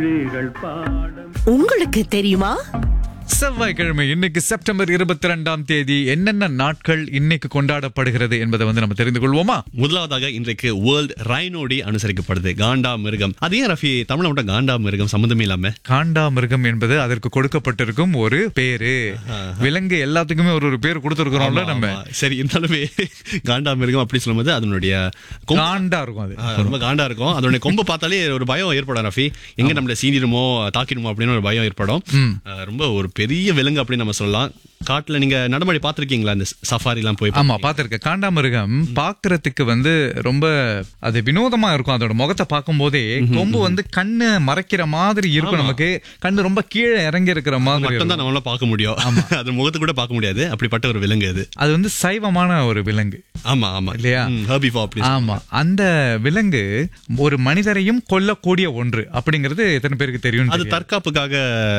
மொழிகள் பாடம் உங்களுக்கு தெரியுமா செவ்வாய்க்கிழமை இன்னைக்கு செப்டம்பர் இருபத்தி ரெண்டாம் தேதி என்னென்ன நாட்கள் இன்னைக்கு கொண்டாடப்படுகிறது என்பதை வந்து நம்ம தெரிந்து கொள்வோமா முதலாவதாக இன்றைக்கு வேர்ல்ட் ரைனோ டே அனுசரிக்கப்படுது காண்டா மிருகம் அது ஏன் ரஃபி தமிழ்ல மட்டும் காண்டா மிருகம் சம்மந்தமே இல்லாம காண்டா மிருகம் என்பது அதற்கு கொடுக்கப்பட்டிருக்கும் ஒரு பேரு விலங்கு எல்லாத்துக்குமே ஒரு ஒரு பேர் கொடுத்துருக்கிறோம்ல நம்ம ஆமா. சரி இருந்தாலுமே காண்டா மிருகம் அப்படி சொல்லும்போது அதனுடைய கொம்பு- காண்டா இருக்கும் அது ஆ, ரொம்ப காண்டா இருக்கும் அதனுடைய கொம்பை பார்த்தாலே ஒரு பயம் ஏற்படும் ரஃபி எங்க நம்மள சீனிடுமோ தாக்கிடுமோ அப்படின்னு ஒரு பயம் ஏற்படும் ஆ, ரொம்ப ஒரு பெரிய விலங்கு அப்படின்னு நம்ம சொல்லலாம் காட்டுல நீங்க நடமாடி பார்த்திருக்கீங்களா இந்த சஃபாரி எல்லாம் போய் ஆமா பாத்திருக்கேன் காண்டாமிருகம் பாக்குறதுக்கு வந்து ரொம்ப அது வினோதமா இருக்கும் அதோட முகத்தை பார்க்கும் போதே கொம்பு வந்து கண்ணு மறைக்கிற மாதிரி இருக்கும் நமக்கு கண்ணு ரொம்ப கீழே இறங்கி இருக்கிற மாதிரி மட்டும் இருக்கும். தான் நம்மளால பார்க்க முடியும் அது முகத்தை கூட பார்க்க முடியாது அப்படிப்பட்ட ஒரு விலங்கு அது அது வந்து சைவமான ஒரு விலங்கு ஆமா ஆமா இல்லையா? ஹர்பிஃபா அப்படி ஆமா அந்த விலங்கு ஒரு மனிதரையும் கொல்லக்கூடிய ஒன்று அப்படிங்கிறது எத்தனை பேருக்கு தெரியும் அது தற்காப்புக்காக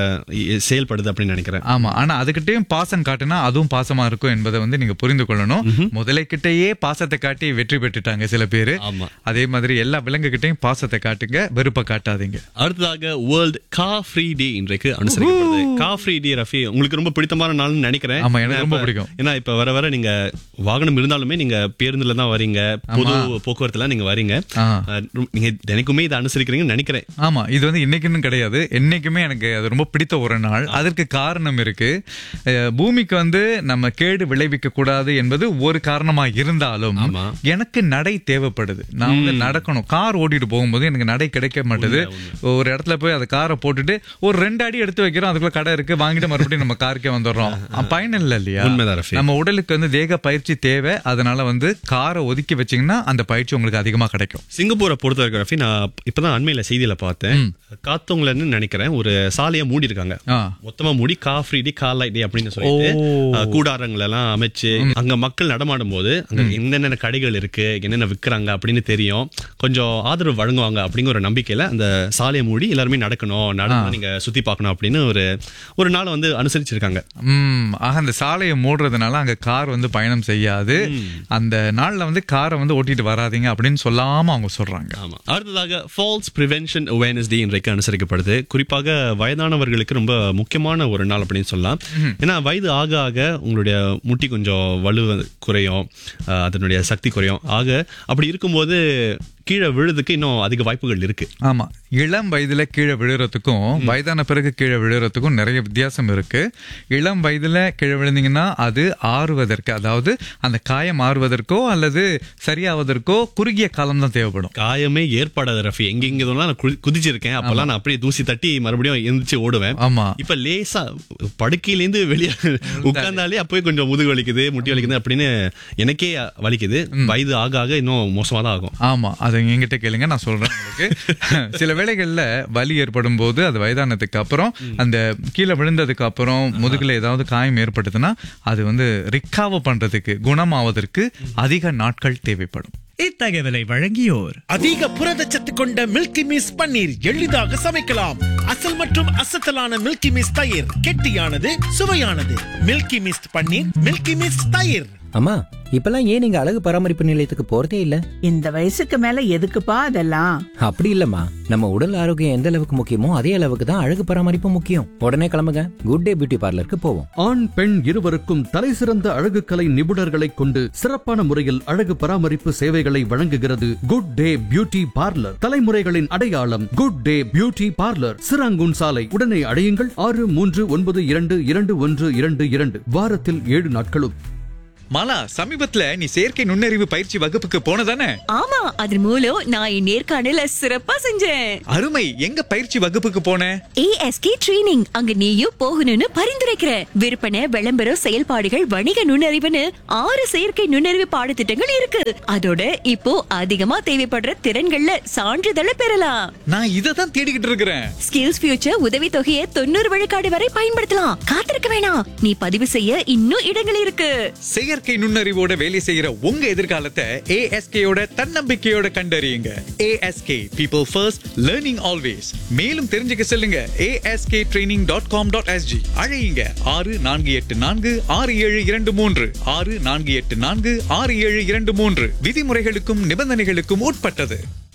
இ- செயல்படுது அப்படின்னு நினைக்கிறேன் ஆமா ஆனா அதுகிட்டயும் பாசம் காட்டுனா அதுவும் பாசமா இருக்கும் என்பதை வந்து நீங்க புரிந்து கொள்ளணும் முதலை கிட்டயே பாசத்தை காட்டி வெற்றி பெற்றுட்டாங்க சில பேரு ஆமா. அதே மாதிரி எல்லா விலங்கு கிட்டயும் பாசத்தை காட்டுங்க வெறுப்பை காட்டாதீங்க அடுத்ததாக வேர்ல்ட் கா ஃப்ரீ டே இன்றைக்கு அனுசரிக்கப்படுது கா ஃப்ரீ டே ரஃபி உங்களுக்கு ரொம்ப பிடித்தமான நாள்னு நினைக்கிறேன் ஆமா, எனக்கு ஏன்னா ரொம்ப இப்ப- பிடிக்கும். ஏன்னா இப்ப வர வர நீங்க வாகனம் இருந்தாலுமே நீங்க பேருந்துல தான் வரீங்க பொது போக்குவரத்துல நீங்க வரீங்க ஆ. அஹ், நீங்க தினைக்குமே இதை அனுசரிக்கிறீங்கன்னு நினைக்கிறேன் ஆமா இது வந்து இன்னைக்குன்னு கிடையாது என்னைக்குமே எனக்கு அது ரொம்ப பிடித்த ஒரு நாள் அதற்கு காரணம் இருக்கு அஹ், பூமிக்கு வந்து நம்ம கேடு விளைவிக்க கூடாது என்பது ஒரு காரணமா இருந்தாலும் ஆமா. எனக்கு நடை தேவைப்படுது நான் வந்து நடக்கணும் கார் ஓட்டிட்டு போகும்போது எனக்கு நடை கிடைக்க மாட்டேது ஒரு இடத்துல போய் அந்த காரை போட்டுட்டு ஒரு ரெண்டு அடி எடுத்து வைக்கிறோம் அதுக்குள்ள கடை இருக்கு வாங்கிட்டு மறுபடியும் நம்ம காருக்கே வந்துடுறோம் அஹ், பயன் இல்லை இல்லையா உண்மைதான் ரஃபி. நம்ம உடலுக்கு வந்து தேக பயிற்சி தேவை அதனால வந்து காரை ஒதுக்கி வச்சீங்கன்னா அந்த பயிற்சி உங்களுக்கு அதிகமா கிடைக்கும் சிங்கப்பூரை பொறுத்த வரைக்கும் ரஃபி நான் இப்பதான் அண்மையில செய்தியில பார்த்தேன் காத்தவங்களன்னு நினைக்கிறேன் ஒரு சாலையை மூடி இருக்காங்க ஆ. மொத்தமா மூடி கா ஃப்ரீ டே கால் லைட் டே அப்படின்னு சொல்லிட்டு ஓ. அஹ், கூடாரங்கள் எல்லாம் அமைச்சு அங்க மக்கள் நடமாடும் போது அங்க என்னென்ன கடைகள் இருக்கு என்னென்ன விக்கிறாங்க அப்படின்னு தெரியும் கொஞ்சம் ஆதரவு வழங்குவாங்க அப்படிங்கிற ஒரு நம்பிக்கையில அந்த சாலையை மூடி எல்லாருமே நடக்கணும் நடந்து நீங்க சுத்தி பார்க்கணும் அப்படின்னு ஒரு ஒரு நாளை வந்து அனுசரிச்சிருக்காங்க ம் ஆக அந்த சாலையை மூடுறதுனால அங்க கார் வந்து பயணம் செய்யாது அந்த நாள்ல வந்து காரை வந்து ஓட்டிட்டு வராதீங்க அப்படின்னு சொல்லாம அவங்க சொல்றாங்க ஆமா அடுத்ததாக ஃபால்ஸ் ப்ரிவென்ஷன் அவேர்னஸ் டே இன்றைக்கு அனுசரிக்கப்படுது குறிப்பாக வயதானவர்களுக்கு ரொம்ப முக்கியமான ஒரு நாள் அப்படின்னு சொல்லலாம் ஏன்னா வயது ஆக ஆக உங்களுடைய முட்டி கொஞ்சம் வலு குறையும் அஹ், அதனுடைய சக்தி குறையும் ஆக அப்படி இருக்கும்போது கீழே விழுறதுக்கு இன்னும் அதிக வாய்ப்புகள் இருக்கு ஆமா இளம் வயதுல கீழே விழுறதுக்கும் வயதான பிறகு கீழே விழுறதுக்கும் நிறைய வித்தியாசம் இருக்கு இளம் வயதுல கீழே விழுந்தீங்கன்னா அது ஆறுவதற்கு அதாவது அந்த காயம் ஆறுவதற்கோ அல்லது சரியாவதற்கோ குறுகிய காலம் தான் தேவைப்படும் காயமே ஏற்படாத ரஃபி எங்க இங்க நான் கு- குதிச்சிருக்கேன் அப்பெல்லாம் நான் அப்படியே தூசி தட்டி மறுபடியும் எந்திரிச்சு ஓடுவேன் ஆமா இப்ப லேசா படுக்கையிலேருந்து வெளியே உட்கார்ந்தாலே அப்போயே கொஞ்சம் முதுகு வலிக்குது முட்டி வலிக்குது அப்படின்னு எனக்கே வலிக்குது வயது ஆக ஆக இன்னும் மோசமா தான் ஆகும் ஆமா அதை என்கிட்ட கேளுங்க நான் சொல்றேன் உங்களுக்கு சில வேளைகள்ல வலி ஏற்படும் போது அது வயதானதுக்கு அப்புறம் அந்த கீழே விழுந்ததுக்கு அப்புறம் முதுகுல ஏதாவது காயம் ஏற்பட்டதுன்னா அது வந்து ரிக்காவ பண்றதுக்கு குணமாவதற்கு அதிக நாட்கள் தேவைப்படும் இத்தகவலை வழங்கியோர் அதிக புரதச்சத்து கொண்ட மில்கி மிஸ் பன்னீர் எளிதாக சமைக்கலாம் அசல் மற்றும் அசத்தலான மில்கி மிஸ் தயிர் கெட்டியானது சுவையானது Milky Mist paneer Milky Mist தயிர் அம்மா இப்பெல்லாம் ஏன் நீங்க அழகு பராமரிப்பு நிலையத்துக்கு போறதே இல்ல இந்த வயசுக்கு மேல எதுக்குப்பா அதெல்லாம் அப்படி இல்லம்மா நம்ம உடல் ஆரோக்கியம் எந்த அளவுக்கு முக்கியமோ அதே அளவுக்கு தான் அழகு பராமரிப்பு முக்கியம் உடனே கிளம்புங்க குட் டே பியூட்டி பார்லருக்கு போவோம் ஆண் பெண் இருவருக்கும் தலைசிறந்த அழகுக்கலை நிபுணர்களைக் கொண்டு சிறப்பான முறையில் அழகு பராமரிப்பு சேவைகளை வழங்குகிறது குட் டே பியூட்டி பார்லர் தலைமுறைகளின் அடையாளம் Good Day Beauty Parlour Serangoon சாலை உடனே அடையுங்கள் ஆறு மூன்று ஒன்பது இரண்டு இரண்டு ஒன்று இரண்டு இரண்டு வாரத்தில் ஏழு நாட்களும் மாலா சமீபத்துல நீ செயற்கை நுண்ணறிவு பயிற்சி வகுப்புக்கு போனதானே ஆமா அது மூலம் நான் என் நேர்காணல சிறப்பா செஞ்சேன் அருமை எங்க பயிற்சி வகுப்புக்கு போன ஏஎஸ்கே ட்ரெய்னிங் அங்க நீயும் போகணும்னு பரிந்துரைக்கிறேன் விற்பனை விளம்பரம் செயல்பாடுகள் வணிக நுண்ணறிவுன்னு ஆறு செயற்கை நுண்ணறிவு பாடத்திட்டங்கள் இருக்கு அதோட இப்போ அதிகமா தேவைப்படுற திறன்கள்ல சான்றிதழை பெறலாம் நான் இதை தான் தேடிக்கிட்டு இருக்கிறேன் ஸ்கில்ஸ் ஃபியூச்சர் உதவி தொகையை தொண்ணூறு விழுக்காடு வரை பயன்படுத்தலாம் காத்திருக்க வேணாம் நீ பதிவு செய்ய இன்னும் இடங்கள் இருக்கு செயற்கை நுண்ணறிவோட வேலை செய்யற உங்க எதிர்காலத்தை ஏஎஸ்கேயோட தன்னம்பிக்கையோட கண்டறியுங்க ASK people first learning always மேலும் தெரிஞ்சுக்க செல்லுங்க ASK training dot com dot SG அழையுங்க ஆறு நான்கு எட்டு நான்கு ஆறு ஏழு இரண்டு மூன்று ஆறு நான்கு எட்டு நான்கு ஆறு ஏழு இரண்டு மூன்று விதிமுறைகளுக்கும் நிபந்தனைகளுக்கும் உட்பட்டது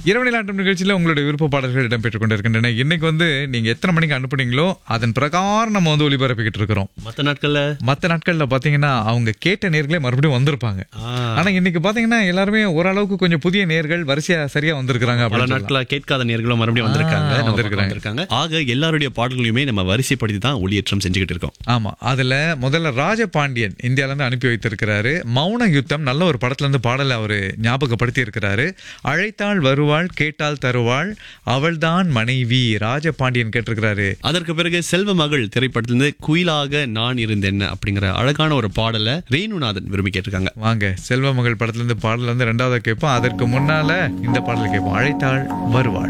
இரவு நிலாட்டம் நிகழ்ச்சியில உங்களுடைய விருப்ப பாடல்கள் இடம்பெற்றுக் கொண்டிருக்கின்றன இன்னைக்கு வந்து நீங்க எத்தனை மணிக்கு அனுப்புனீங்களோ அதன் பிரகாரம் நம்ம வந்து ஒளிபரப்பிக்கிட்டு இருக்கிறோம் மத்த நாட்கள்ல மத்த நாட்கள்ல பாத்தீங்கன்னா அவங்க கேட்ட நேர்களே மறுபடியும் வந்திருப்பாங்க ஆனா இன்னைக்கு பாத்தீங்கன்னா எல்லாருமே ஓரளவுக்கு கொஞ்சம் புதிய நேர்கள் வரிசையா சரியா வந்திருக்கிறாங்க பல அப்படின்னு சொல்லலாம். நாட்களா கேட்காத நேர்களும் மறுபடியும் வந்திருக்காங்க நம்ம பக்கம் வந்திருக்காங்க. வந்திருக்காங்க ஆக எல்லாருடைய பாடல்களையுமே நம்ம வரிசைப்படுத்தி தான் ஒளியேற்றம் செஞ்சுக்கிட்டு இருக்கோம் ஆமா அதுல முதல்ல ராஜபாண்டியன் இந்தியால இருந்து அனுப்பி வைத்திருக்கிறாரு மௌன யுத்தம் நல்ல ஒரு படத்துல இருந்து பாடலை அவரு ஞாபகப்படுத்தி இருக்கிறாரு அழைத்தாள் வருவாள் கேட்டால் தருவாள் அவள்தான் மனைவி ராஜபாண்டியன் கேட்டிருக்கிறாரு அதற்கு பிறகு செல்வ மகள் திரைப்படத்திலிருந்து குயிலாக நான் இருந்தேன் அப்படிங்கிற அழகான ஒரு பாடலை ரேணுநாதன் விரும்பி கேட்டிருக்காங்க வாங்க செல்வ மகள் படத்துல இருந்து பாடல் வந்து ரெண்டாவது கேட்போம் அதற்கு முன்னால இந்த பாடலை கேட்போம் அழைத்தாள் வருவாள்